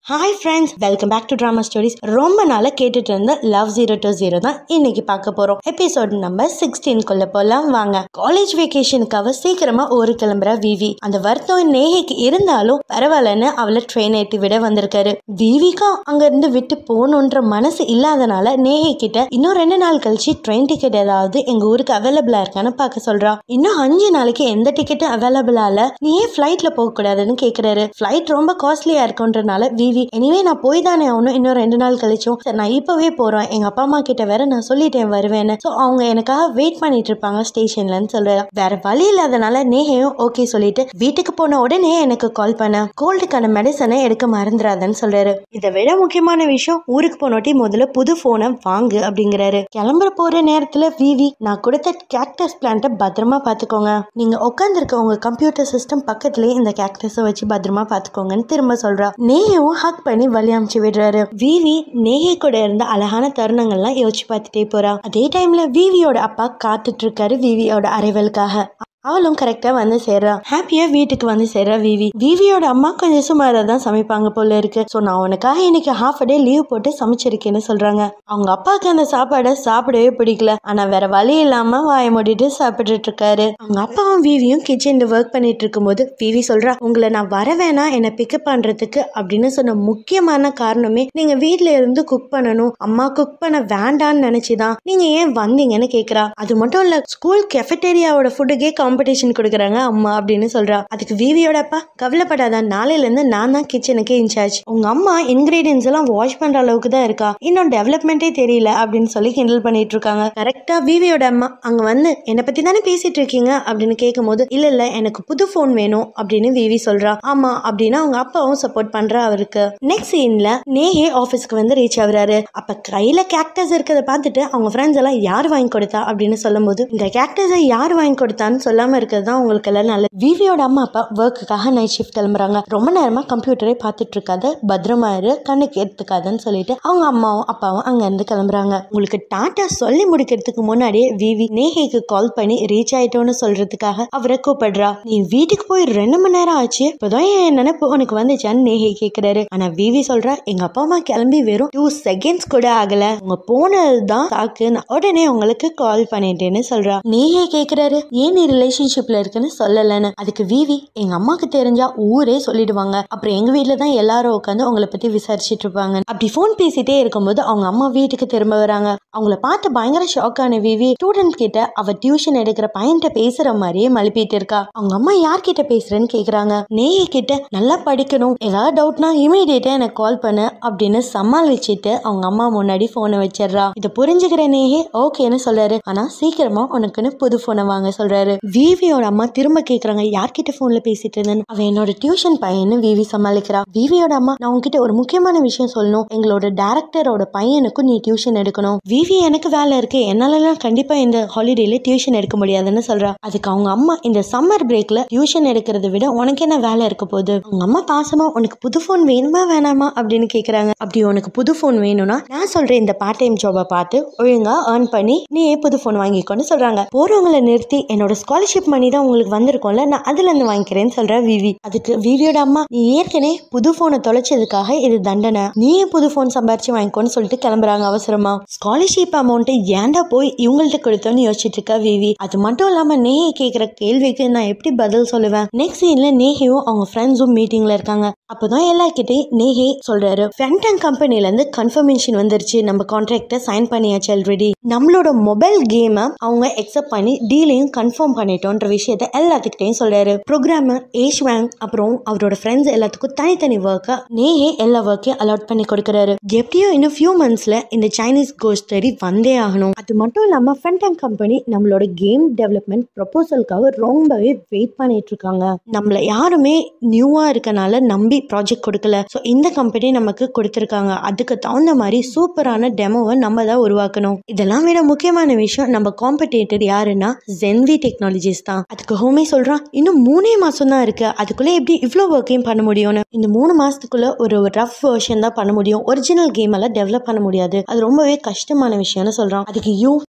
hi friends welcome back to drama stories ரொம்ப நாளாக கேட்டுட்டு இருந்த லவ் ஜீரோ டூ ஜீரோ தான் இன்னைக்கு பார்க்க போகிறோம் எபிசோட் நம்பர் சிக்ஸ்டீன்குள்ள போகலாம் வாங்க காலேஜ் வெக்கேஷனுக்காக சீக்கிரமா ஒரு கிளம்புற விவி அந்த வருத்தம் நேஹிக்கு இருந்தாலும் பரவாயில்லன்னு அவளை ட்ரெயின் ஏற்றி விட வந்திருக்காரு விவிக்கும் அங்க இருந்து விட்டு போகணுன்ற மனசு இல்லாதனால நேஹி கிட்ட இன்னும் ரெண்டு நாள் கழிச்சு ட்ரெயின் டிக்கெட் ஏதாவது எங்க ஊருக்கு அவைலபிளா இருக்கான்னு பார்க்க சொல்றா இன்னும் அஞ்சு நாளைக்கு எந்த டிக்கெட்டும் அவைலபிளா இல்ல நீ ஏன் ஃபிளைட்ல போக கூடாதுன்னு கேக்குறாரு ஃபிளைட் ரொம்ப காஸ்ட்லியா இருக்குன்றனால விவி எனிவே நான் போய் தானே ஆகணும் இன்னும் ரெண்டு நாள் கழிச்சும் சரி நான் இப்பவே போறேன் எங்க அப்பா அம்மா கிட்ட வேற நான் சொல்லிட்டேன் வருவேன்னு ஸோ அவங்க எனக்காக வெயிட் பண்ணிட்டு இருப்பாங்க ஸ்டேஷன்லன்னு சொல்றேன் வேற வழி இல்லாதனால நேஹையும் ஓகே சொல்லிட்டு வீட்டுக்கு போன உடனே எனக்கு கால் பண்ண கோல்டுக்கான மெடிசனை எடுக்க மறந்துடாதன்னு சொல்றாரு இதை விட முக்கியமான விஷயம் ஊருக்கு போனோட்டி முதல்ல புது போனை வாங்கு அப்படிங்கிறாரு கிளம்புற போற நேரத்துல விவி நான் கொடுத்த கேக்டஸ் பிளான்ட்டை பத்திரமா பாத்துக்கோங்க நீங்க உட்காந்துருக்க உங்க கம்ப்யூட்டர் சிஸ்டம் பக்கத்துலயே இந்த கேக்டஸை வச்சு பத்திரமா பாத்துக்கோங்கன்னு திரும்ப சொல்றா நேயும் ஹக் பண்ணி வழி அமுச்சு விடுறாரு விவி நேஹி கூட இருந்த அழகான தருணங்கள்லாம் யோசிச்சு பார்த்துட்டே போறா அதே டைம்ல விவியோட அப்பா காத்துட்டு இருக்காரு விவியோட அரைவலுக்காக அவளும் கரெக்டாக வந்து சேர்றா ஹாப்பியாக வீட்டுக்கு வந்து சேர்றா விவி விவியோட அம்மா கொஞ்சம் சுமாராக தான் சமைப்பாங்க போல இருக்கு ஸோ நான் உனக்காக இன்னைக்கு ஹாஃப் டே லீவ் போட்டு சமைச்சிருக்கேன்னு சொல்றாங்க அவங்க அப்பாவுக்கு அந்த சாப்பாடை சாப்பிடவே பிடிக்கல ஆனால் வேற வழி இல்லாமல் வாய மூடிட்டு சாப்பிட்டுட்டு இருக்காரு அவங்க அப்பாவும் விவியும் கிச்சனில் ஒர்க் பண்ணிட்டு இருக்கும்போது விவி சொல்றா உங்களை நான் வர வேணாம் என்னை பிக்கப் பண்ணுறதுக்கு அப்படின்னு சொன்ன முக்கியமான காரணமே நீங்கள் வீட்டில் இருந்து குக் பண்ணணும் அம்மா குக் பண்ண வேண்டான்னு நினச்சி தான் நீங்கள் ஏன் வந்தீங்கன்னு கேட்குறா அது மட்டும் இல்லை ஸ்கூல் கெஃபட்டேரியாவோட ஃபுட்டுக்கே காம்படிஷன் கொடுக்குறாங்க அம்மா அப்படின்னு சொல்றா அதுக்கு விவியோட அப்பா கவலைப்படாத நாளையில இருந்து நான் தான் கிச்சனுக்கு இன்சார்ஜ் உங்க அம்மா இன்கிரீடியன்ஸ் எல்லாம் வாஷ் பண்ற அளவுக்கு தான் இருக்கா இன்னும் டெவலப்மெண்ட்டே தெரியல அப்படின்னு சொல்லி கிண்டல் பண்ணிட்டு இருக்காங்க கரெக்டா விவியோட அம்மா அங்க வந்து என்னை பத்தி தானே பேசிட்டு இருக்கீங்க அப்படின்னு கேட்கும் போது இல்ல இல்ல எனக்கு புது ஃபோன் வேணும் அப்படின்னு விவி சொல்றா ஆமா அப்படின்னு அவங்க அப்பாவும் சப்போர்ட் பண்றா அவருக்கு நெக்ஸ்ட் சீன்ல நேஹே ஆஃபீஸ்க்கு வந்து ரீச் ஆகுறாரு அப்ப கையில கேக்டஸ் இருக்கிறத பார்த்துட்டு அவங்க ஃப்ரெண்ட்ஸ் எல்லாம் யார் வாங்கி கொடுத்தா அப்படின்னு சொல்லும்போது இந்த கேக்டஸை யார் வாங்கி கொடுத்தான்னு சொல்லாம இருக்கிறது தான் உங்களுக்கு எல்லாம் நல்லது விவியோட அம்மா அப்பா ஒர்க்குக்காக நைட் ஷிஃப்ட் கிளம்புறாங்க ரொம்ப நேரமா கம்ப்யூட்டரே பார்த்துட்டு இருக்காத பத்திரமா இரு கண்ணுக்கு எடுத்துக்காதன்னு சொல்லிட்டு அவங்க அம்மாவும் அப்பாவும் அங்க இருந்து கிளம்புறாங்க உங்களுக்கு டாட்டா சொல்லி முடிக்கிறதுக்கு முன்னாடியே விவி நேஹேக்கு கால் பண்ணி ரீச் ஆயிட்டோன்னு சொல்றதுக்காக அவரை கூப்பிடுறா நீ வீட்டுக்கு போய் ரெண்டு மணி நேரம் ஆச்சு இப்போதான் என் நினைப்பு உனக்கு வந்துச்சான்னு நேஹே கேக்குறாரு ஆனா விவி சொல்றா எங்க அப்பா அம்மா கிளம்பி வெறும் டூ செகண்ட்ஸ் கூட ஆகல உங்க போனதுதான் சாக்கு நான் உடனே உங்களுக்கு கால் பண்ணிட்டேன்னு சொல்றா நேஹே கேக்குறாரு ஏன் நீ ரிலேஷன்ஷிப்ல இருக்குன்னு சொல்லலன்னு அதுக்கு விவி எங்க அம்மாக்கு தெரிஞ்சா ஊரே சொல்லிடுவாங்க அப்புறம் எங்க வீட்ல தான் எல்லாரும் உட்காந்து உங்களை பத்தி விசாரிச்சுட்டு இருப்பாங்க அப்படி ஃபோன் பேசிட்டே இருக்கும்போது அவங்க அம்மா வீட்டுக்கு திரும்ப வராங்க அவங்கள பார்த்து பயங்கர ஷாக் ஆன விவி ஸ்டூடெண்ட் கிட்ட அவ டியூஷன் எடுக்கிற பையன்கிட்ட பேசுற மாதிரியே மழுப்பிட்டு இருக்கா அவங்க அம்மா யார்கிட்ட பேசுறேன்னு கேக்குறாங்க நேய கிட்ட நல்லா படிக்கணும் ஏதாவது டவுட்னா இமீடியட்டா எனக்கு கால் பண்ணு அப்படின்னு சமாளிச்சுட்டு அவங்க அம்மா முன்னாடி போனை வச்சிடுறா இதை புரிஞ்சுக்கிற நேயே ஓகேன்னு சொல்றாரு ஆனா சீக்கிரமா உனக்குன்னு புது போனை வாங்க சொல்றாரு விவியோட அம்மா திரும்ப கேக்குறாங்க யார்கிட்ட போன்ல பேசிட்டு இருந்தேன்னு அவன் என்னோட டியூஷன் பையன்னு விவி சமாளிக்கிறா விவியோட அம்மா நான் உன்கிட்ட ஒரு முக்கியமான விஷயம் சொல்லணும் எங்களோட டேரக்டரோட பையனுக்கும் நீ டியூஷன் எடுக்கணும் விவி எனக்கு வேலை இருக்கு என்னாலலாம் கண்டிப்பா இந்த ஹாலிடேல டியூஷன் எடுக்க முடியாதுன்னு சொல்றா அதுக்கு அவங்க அம்மா இந்த சம்மர் பிரேக்ல டியூஷன் எடுக்கிறத விட உனக்கு என்ன வேலை இருக்க போகுது அவங்க அம்மா பாசமா உனக்கு புது ஃபோன் வேணுமா வேணாமா அப்படின்னு கேக்குறாங்க அப்படி உனக்கு புது ஃபோன் வேணும்னா நான் சொல்றேன் இந்த பார்ட் டைம் ஜாபை பார்த்து ஒழுங்கா ஏர்ன் பண்ணி நீ புது ஃபோன் வாங்கிக்கோன்னு சொல்றாங்க போறவங்களை நிறுத்தி என்னோட ஸ்காலர்ஷிப் மணி தான் உங்களுக்கு வந்திருக்கும்ல நான் அதுல இருந்து வாங்கிக்கிறேன்னு சொல்ற விவி அதுக்கு விவியோட அம்மா நீ ஏற்கனவே புது போனை தொலைச்சதுக்காக இது தண்டனை நீயே புது போன் சம்பாரிச்சு வாங்கிக்கோன்னு சொல்லிட்டு கிளம்புறாங்க அவசரமா ஸ்காலர்ஷிப் அமௌண்ட் ஏன்டா போய் இவங்கள்ட்ட கொடுத்தோன்னு யோசிச்சுட்டு இருக்கா விவி அது மட்டும் இல்லாம நேஹி கேட்குற கேள்விக்கு நான் எப்படி பதில் சொல்லுவேன் நெக்ஸ்ட் சீன்ல நேஹியும் அவங்க ஃப்ரெண்ட்ஸும் மீட்டிங்ல இருக்காங்க அப்போதான் எல்லார்கிட்டையும் நேஹி சொல்றாரு ஃபென்டன் கம்பெனில இருந்து கன்ஃபர்மேஷன் வந்துருச்சு நம்ம கான்ட்ராக்டை சைன் பண்ணியாச்சு ஆல்ரெடி நம்மளோட மொபைல் கேமை அவங்க எக்ஸப்ட் பண்ணி டீலையும் கன்ஃபார்ம் பண்ணிட்டோன்ற விஷயத்த எல்லாத்துக்கிட்டையும் சொல்றாரு ப்ரோக்ராமர் ஏஷ் வேங் அப்புறம் அவரோட ஃப்ரெண்ட்ஸ் எல்லாத்துக்கும் தனித்தனி ஒர்க்கை நேஹே எல்லா ஒர்க்கையும் அலாட் பண்ணி கொடுக்குறாரு எப்படியோ இன்னும் ஃபியூ மந்த்ஸ்ல இந்த சைனீஸ் கோஸ்ட் தேடி வந்தே ஆகணும் அது மட்டும் இல்லாம ஃபென்டன் கம்பெனி நம்மளோட கேம் டெவலப்மெண்ட் ப்ரொபோசலுக்காக ரொம்பவே வெயிட் பண்ணிட்டு இருக்காங்க நம்மள யாருமே நியூவா இருக்கனால நம்பி ப்ராஜெக்ட் கொடுக்கல ஸோ இந்த கம்பெனி நமக்கு கொடுத்துருக்காங்க அதுக்கு தகுந்த மாதிரி சூப்பரான டெமோவை நம்ம தான் உருவாக்கணும் இதெல்லாம் விட முக்கியமான விஷயம் நம்ம காம்படேட்டர் யாருன்னா ஜென்வி டெக்னாலஜிஸ் தான் அதுக்கு ஹோமே சொல்றான் இன்னும் மூணே மாசம் தான் இருக்கு அதுக்குள்ள எப்படி இவ்வளோ ஒர்க்கையும் பண்ண முடியும்னு இந்த மூணு மாசத்துக்குள்ள ஒரு ரஃப் வெர்ஷன் தான் பண்ண முடியும் ஒரிஜினல் கேம் எல்லாம் டெவலப் பண்ண முடியாது அது ரொம்பவே கஷ்டமான விஷயம்னு சொல்றான் அதுக்கு யூ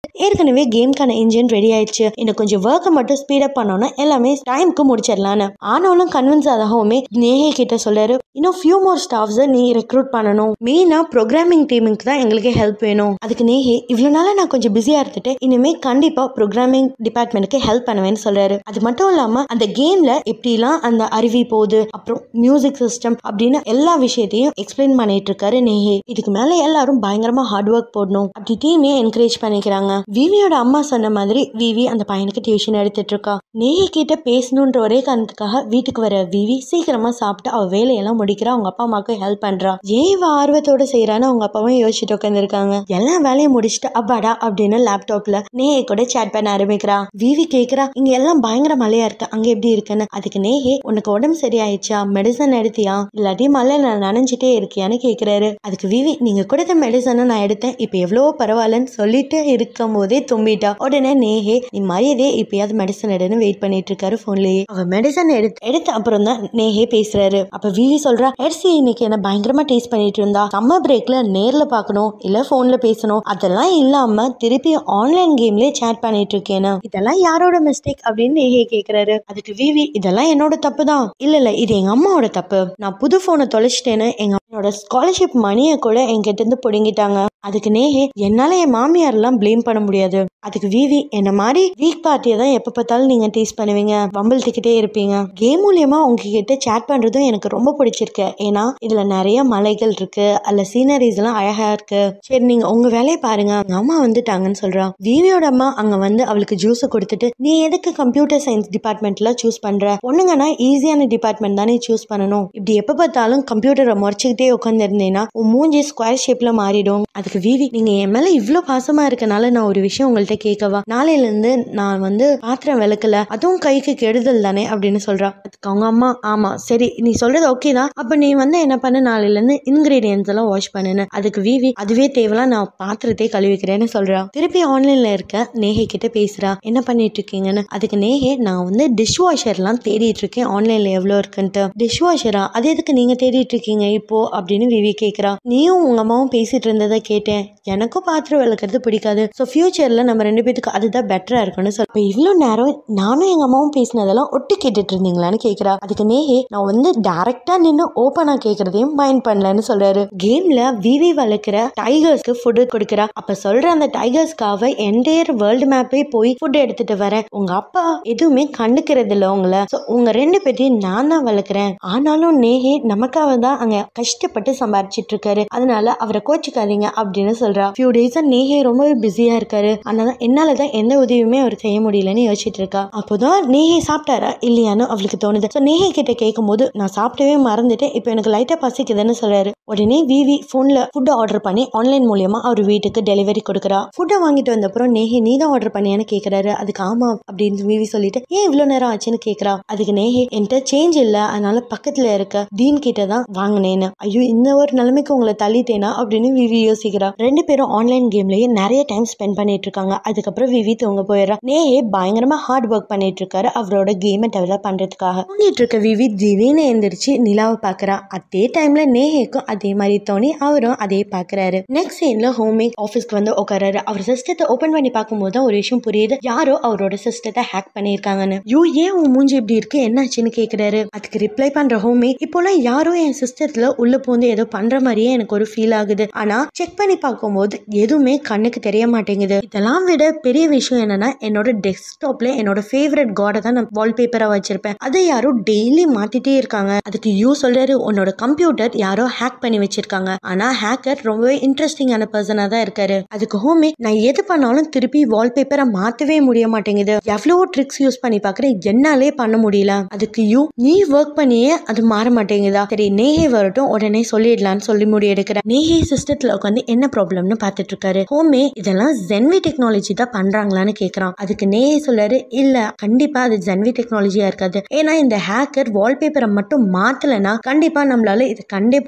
ஏற்கனவே கேம்க்கான இன்ஜின் ரெடி ஆயிடுச்சு இன்னும் கொஞ்சம் ஒர்க்கை மட்டும் ஸ்பீடப் பண்ணோன்னா எல்லாமே டைமுக்கு முடிச்சிடலான்னு ஆனாலும் கன்வின்ஸ் ஆகாமே நேஹே கிட்ட சொல்றாரு இன்னும் ஃபியூ மோர் ஸ்டாஃப்ஸை நீ ரெக்ரூட் பண்ணணும் மெயினாக ப்ரோக்ராமிங் டீமுக்கு தான் எங்களுக்கு ஹெல்ப் வேணும் அதுக்கு நேஹே இவ்வளோ நாளாக நான் கொஞ்சம் பிஸியாக இருந்துட்டு இனிமேல் கண்டிப்பாக ப்ரோக்ராமிங் டிபார்ட்மெண்ட்டுக்கு ஹெல்ப் பண்ணுவேன்னு சொல்றாரு அது மட்டும் இல்லாமல் அந்த கேமில் எப்படிலாம் அந்த அருவி போகுது அப்புறம் மியூசிக் சிஸ்டம் அப்படின்னு எல்லா விஷயத்தையும் எக்ஸ்பிளைன் பண்ணிட்டு இருக்காரு நேஹே இதுக்கு மேலே எல்லாரும் பயங்கரமாக ஹார்ட் ஒர்க் போடணும் அப்படி டீமே என்கரேஜ் பண்ணிக்கிறாங்க விவியோட அம்மா சொன்ன மாதிரி விவி அந்த பையனுக்கு டியூஷன் எடுத்துட்டு இருக்கா நேஹி கிட்ட பேசணுன்ற ஒரே காரணத்துக்காக வீட்டுக்கு வர விவி சீக்கிரமா சாப்பிட்டு அவ வேலையெல்லாம் முடிக்கிறா அவங்க அப்பா அம்மாவுக்கு ஹெல்ப் பண்றா ஏன் இவ ஆர்வத்தோட செய்யறான்னு அவங்க அப்பாவும் யோசிச்சுட்டு உட்காந்துருக்காங்க எல்லா வேலையும் முடிச்சுட்டு அப்பாடா அப்படின்னு லேப்டாப்ல நேஹே கூட சேட் பண்ண ஆரம்பிக்கிறா விவி கேக்குறா இங்க எல்லாம் பயங்கர மழையா இருக்கு அங்க எப்படி இருக்குன்னு அதுக்கு நேஹே உனக்கு உடம்பு சரியாயிடுச்சா மெடிசன் எடுத்தியா இல்லாட்டி மழையில நனைஞ்சிட்டே இருக்கியான்னு கேக்குறாரு அதுக்கு விவி நீங்க கொடுத்த மெடிசனை நான் எடுத்தேன் இப்ப எவ்வளவோ பரவாயில்லன்னு சொல்லிட்டு இருக்கும் போதே தும்பிட்டா உடனே நேஹே நீ மரியாதையே இப்பயாவது மெடிசன் எடுன்னு வெயிட் பண்ணிட்டு இருக்காரு போன்லயே அவ மெடிசன் எடுத்து எடுத்த அப்புறம் தான் நேஹே பேசுறாரு அப்ப விவி சொல்றா எர்சி இன்னைக்கு என்ன பயங்கரமா டேஸ்ட் பண்ணிட்டு இருந்தா சம்மர் பிரேக்ல நேர்ல பார்க்கணும் இல்ல போன்ல பேசணும் அதெல்லாம் இல்லாம திருப்பி ஆன்லைன் கேம்லயே சேட் பண்ணிட்டு இருக்கேன்னு இதெல்லாம் யாரோட மிஸ்டேக் அப்படின்னு நேஹே கேக்குறாரு அதுக்கு விவி இதெல்லாம் என்னோட தப்பு தான் இல்ல இல்ல இது எங்க அம்மாவோட தப்பு நான் புது போனை தொலைச்சிட்டேன்னு எங்க என்னோட ஸ்காலர்ஷிப் மணியை கூட என்கிட்ட இருந்து பிடுங்கிட்டாங்க அதுக்கு நேஹே என்னால என் மாமியார்லாம் ப்ளேம் பண்ண முடியாது அதுக்கு விவி என்ன மாதிரி வீக் பார்ட்டியை தான் எப்போ பார்த்தாலும் நீங்க டீஸ் பண்ணுவீங்க வம்பிழ்த்துக்கிட்டே இருப்பீங்க கேம் மூலியமா உங்ககிட்ட சேட் பண்றதும் எனக்கு ரொம்ப பிடிச்சிருக்கு ஏன்னா இதுல நிறைய மலைகள் இருக்கு அல்ல சீனரிஸ் எல்லாம் அழகா இருக்கு சரி நீங்க உங்க வேலையை பாருங்க அவங்க அம்மா வந்துட்டாங்கன்னு சொல்றா விவியோட அம்மா அங்க வந்து அவளுக்கு ஜூஸ் கொடுத்துட்டு நீ எதுக்கு கம்ப்யூட்டர் சயின்ஸ் டிபார்ட்மெண்ட்ல சூஸ் பண்ற பொண்ணுங்கன்னா ஈஸியான டிபார்ட்மெண்ட் தானே சூஸ் பண்ணணும் இப்படி எப்ப பார்த்தாலும் கம்ப்யூட்டரை முறைச்சிக்கிட்டே உட்காந்து இருந்தேன்னா உன் மூஞ்சி ஸ்கொயர் ஷேப்ல மாறிடும் அதுக்கு விவி நீங்க என் மேல இவ்ளோ பாசமா இருக்கனால நான் ஒரு விஷயம் உங்கள்ட்ட கேட்கவா நாளையில இருந்து நான் வந்து பாத்திரம் விளக்கல அதுவும் கைக்கு கெடுதல் தானே அப்படின்னு சொல்றா அதுக்கு அவங்க அம்மா ஆமா சரி நீ சொல்றது ஓகே தான் அப்ப நீ வந்து என்ன பண்ண நாளையில இருந்து இன்கிரீடியன்ஸ் எல்லாம் வாஷ் பண்ணுன்னு அதுக்கு விவி அதுவே தேவைலாம் நான் பாத்திரத்தை கழுவிக்கிறேன்னு சொல்றா திருப்பி ஆன்லைன்ல இருக்க நேஹே கிட்ட பேசுறா என்ன பண்ணிட்டு இருக்கீங்கன்னு அதுக்கு நேஹே நான் வந்து டிஷ் வாஷர்லாம் தேடிட்டு இருக்கேன் ஆன்லைன்ல எவ்வளோ இருக்குன்ட்டு டிஷ் வாஷரா அது எதுக்கு நீங்க தேடிட்டு இருக்கீங்க இப்போ அப்படின்னு விவி கேக்குறா நீயும் உங்க அம்மாவும் பேசிட்டு இருந்ததை கேட்டேன் எனக்கும் பாத்திரம் விளக்குறது பிடிக்காது ஸோ ஃபியூச்சர்ல நம்ம ரெண்டு பேத்துக்கு அதுதான் பெட்டரா இருக்கும்னு சொல்ல இப்போ இவ்வளோ நேரம் நானும் எங்க அம்மாவும் பேசினதெல்லாம் ஒட்டு கேட்டுட்டு இருந்தீங்களான்னு கேக்குறா அதுக்கு நேஹே நான் வந்து டைரக்டா நின்று ஓப்பனா கேக்குறதையும் மைண்ட் பண்ணலன்னு சொல்றாரு கேம்ல விவி வளர்க்குற டைகர்ஸ்க்கு ஃபுட்டு கொடுக்குறா அப்ப சொல்ற அந்த டைகர்ஸ்க்காக என்டையர் வேர்ல்டு மேப்பே போய் ஃபுட் எடுத்துட்டு வரேன் உங்க அப்பா எதுவுமே கண்டுக்கிறது இல்ல உங்களை ஸோ உங்க ரெண்டு பேத்தையும் நான் தான் வளர்க்குறேன் ஆனாலும் நேஹே நமக்காக தான் அங்க கஷ்டப்பட்டு சம்பாரிச்சிட்டு இருக்காரு அதனால அவரை கோச்சிக்காதீங்க அப்படின்னு சொல்றா ஃபியூ டேஸா நேஹே ரொம்பவே பிஸியா இருக்காரு அதனால என்னால தான் எந்த உதவியுமே அவர் செய்ய முடியலன்னு யோசிச்சுட்டு இருக்கா அப்போதான் நேஹே சாப்பிட்டாரா இல்லையான்னு அவளுக்கு தோணுது ஸோ நேஹே கிட்ட கேட்கும்போது நான் சாப்பிட்டவே மறந்துட்டேன் இப்போ எனக்கு லைட்டா பசிக்குதுன்னு சொல்றாரு உடனே விவி ஃபோன்ல ஃபுட் ஆர்டர் பண்ணி ஆன்லைன் மூலியமா அவர் வீட்டுக்கு டெலிவரி கொடுக்குறா ஃபுட்டை வாங்கிட்டு வந்த அப்புறம் நேஹே நீ தான் ஆர்டர் பண்ணியான்னு கேக்குறாரு அதுக்கு ஆமா அப்படின்னு விவி சொல்லிட்டு ஏன் இவ்வளோ நேரம் ஆச்சுன்னு கேக்குறா அதுக்கு நேஹே என்கிட்ட சேஞ்ச் இல்ல அதனால பக்கத்துல இருக்க டீன் கிட்ட தான் வாங்கினேன்னு ஐயோ இந்த ஒரு நிலைமைக்கு உங்களை தள்ளிட்டேனா அப்படின்னு விவி யோசிக்கிறா ரெண்டு பேரும் ஆன்லைன் கேம்லயே நிறைய டைம் ஸ்பெண்ட் பண்ணிட்டு இருக்காங்க அதுக்கப்புறம் விவி தூங்க போயிடுறா நேஹே பயங்கரமா ஹார்ட் ஒர்க் பண்ணிட்டு இருக்காரு அவரோட கேமை டெவலப் பண்றதுக்காக தூங்கிட்டு இருக்க விவி திடீர்னு எந்திரிச்சு நிலாவை பாக்குறா அதே டைம்ல நேஹேக்கும் அதே மாதிரி தோணி அவரும் அதே பாக்குறாரு நெக்ஸ்ட் சீன்ல ஹோமே ஆஃபீஸ்க்கு வந்து உட்காராரு அவர் சிஸ்டத்தை ஓபன் பண்ணி பார்க்கும்போது தான் ஒரு விஷயம் புரியுது யாரோ அவரோட சிஸ்டத்தை ஹேக் பண்ணியிருக்காங்கன்னு யூ ஏன் உன் மூஞ்சி இப்படி இருக்கு என்னாச்சுன்னு கேக்குறாரு அதுக்கு ரிப்ளை பண்ற ஹோமே இப்போலாம் யாரோ என் சிஸ்டத்துல உள்ள பூந்து ஏதோ பண்ற மாதிரியே எனக்கு ஒரு ஃபீல் ஆகுது ஆனா செக் பண்ணி பார்க்கும்போது எதுவுமே கண்ணுக்கு தெரிய மாட்டேங்குது இதெல்லாம் விட பெரிய விஷயம் என்னன்னா என்னோட டெஸ்க்டாப்ல என்னோட ஃபேவரட் காடை தான் நான் வால்பேப்பரா வச்சிருப்பேன் அதை யாரோ டெய்லி மாத்திட்டே இருக்காங்க அதுக்கு யூ சொல்றாரு உன்னோட கம்ப்யூட்டர் யாரோ ஹேக் பண்ணி வச்சிருக்காங்க ஆனா ஹேக்கர் ரொம்பவே இன்ட்ரெஸ்டிங்கான பர்சனா தான் இருக்காரு அதுக்கு ஹோமே நான் எது பண்ணாலும் திருப்பி வால்பேப்பரை மாத்தவே முடிய மாட்டேங்குது எவ்வளவோ ட்ரிக்ஸ் யூஸ் பண்ணி பாக்குறேன் என்னாலே பண்ண முடியல அதுக்கு யூ நீ ஒர்க் பண்ணியே அது மாற மாட்டேங்குதா சரி நேஹே வரட்டும் உடனே சொல்லிடலாம்னு சொல்லி முடி எடுக்கிற நேஹே சிஸ்டத்துல உட்காந்து என்ன ப்ராப்ளம்னு பார்த்துட்டு இருக்காரு ஹோமே இதெல்லாம் ஜென்வி டெக்னாலஜி தான் பண்றாங்களான்னு கேக்குறான் அதுக்கு நேஹே சொல்றாரு இல்ல கண்டிப்பா அது ஜென்வி டெக்னாலஜியா இருக்காது ஏன்னா இந்த ஹேக்கர் வால்பேப்பரை மட்டும் மாத்தலைன்னா கண்டிப்பா நம்மளால இதை கண்டே பிடிச்சிருக்க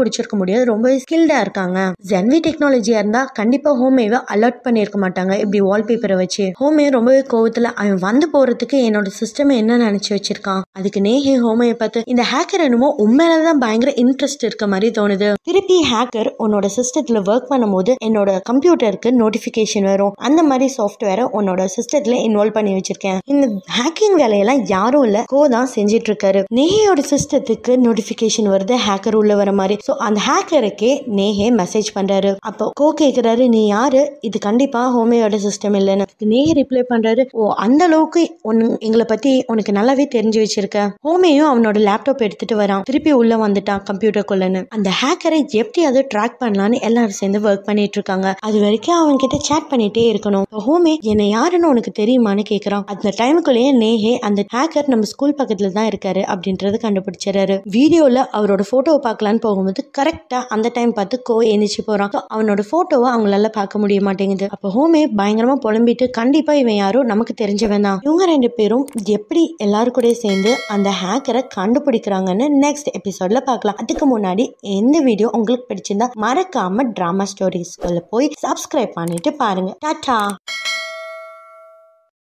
முடியாது ரொம்பவே ஸ்கில்டா இருக்காங்க ஜென்வி டெக்னாலஜியா இருந்தா கண்டிப்பா ஹோமேவை அலர்ட் பண்ணியிருக்க மாட்டாங்க இப்படி வால்பேப்பரை வச்சு ஹோமே ரொம்பவே கோவத்துல அவன் வந்து போறதுக்கு என்னோட சிஸ்டம் என்ன நினைச்சு வச்சிருக்கான் அதுக்கு நேஹே ஹோமையை பார்த்து இந்த ஹேக்கர் என்னமோ உண்மையிலதான் பயங்கர இன்ட்ரெஸ்ட் இருக்க மாதிரி தோணுது திருப்பி ஹேக்கர் உன்னோட சிஸ்டத்துல ஒர்க் பண்ணும்போது என்னோட கம்ப்யூட்டருக்கு நோட்டிபிகேஷன் வரும் அந்த மாதிரி சாஃப்ட்வேரை உன்னோட சிஸ்டத்துல இன்வால்வ் பண்ணி வச்சிருக்கேன் இந்த ஹேக்கிங் வேலையெல்லாம் யாரும் இல்ல கோ தான் செஞ்சிட்டு இருக்காரு நேஹையோட சிஸ்டத்துக்கு நோட்டிபிகேஷன் வருது ஹேக்கர் உள்ள வர மாதிரி ஸோ அந்த ஹேக்கருக்கே நேஹே மெசேஜ் பண்றாரு அப்போ கோ கேக்குறாரு நீ யாரு இது கண்டிப்பா ஹோமியோட சிஸ்டம் இல்லைன்னு நேஹே ரிப்ளை பண்றாரு ஓ அந்த அளவுக்கு உன் எங்களை பத்தி உனக்கு நல்லாவே தெரிஞ்சு வச்சிருக்க ஹோமியும் அவனோட லேப்டாப் எடுத்துட்டு வரான் திருப்பி உள்ள வந்துட்டான் கம்ப்யூட்டருக்குள்ளன்னு அந்த ஹேக்கரை எப்படியாவது ட்ராக் பண்ணலான்னு எல்லாரும் சேர்ந்து ஒர்க் பண்ணிட்டு இருக்காங்க அது வரைக்கும் அவங்க கிட்ட சேட் பண்ணிட்டே இருக்கணும் ஹோமே என்னை யாருன்னு உனக்கு தெரியுமான்னு கேக்குறான் அந்த டைமுக்குள்ளேயே நேஹே அந்த ஹேக்கர் நம்ம ஸ்கூல் பக்கத்துல தான் இருக்காரு அப்படின்றத கண்டுபிடிச்சிடறாரு வீடியோல அவரோட போட்டோவை பார்க்கலான்னு போகும்போது கரெக்டா அந்த டைம் பார்த்து கோ எந்திரிச்சு போறான் So, அவனோட போட்டோவை அவங்களால பார்க்க முடிய மாட்டேங்குது அப்போ ஹோமே பயங்கரமா புலம்பிட்டு கண்டிப்பா இவன் யாரோ நமக்கு தெரிஞ்சவன் தான் இவங்க ரெண்டு பேரும் எப்படி எல்லாரும் கூட சேர்ந்து அந்த ஹேக்கரை கண்டுபிடிக்கிறாங்கன்னு நெக்ஸ்ட் எபிசோட்ல பார்க்கலாம் அதுக்கு முன்னாடி எந்த வீடியோ உங்களுக்கு பிடிச்சிருந்தா மறக்காம டிராமா ஸ்டோரிஸ்குள்ள போய் சப்ஸ்கிரைப் பண்ணிட்டு பாருங்க டாட்டா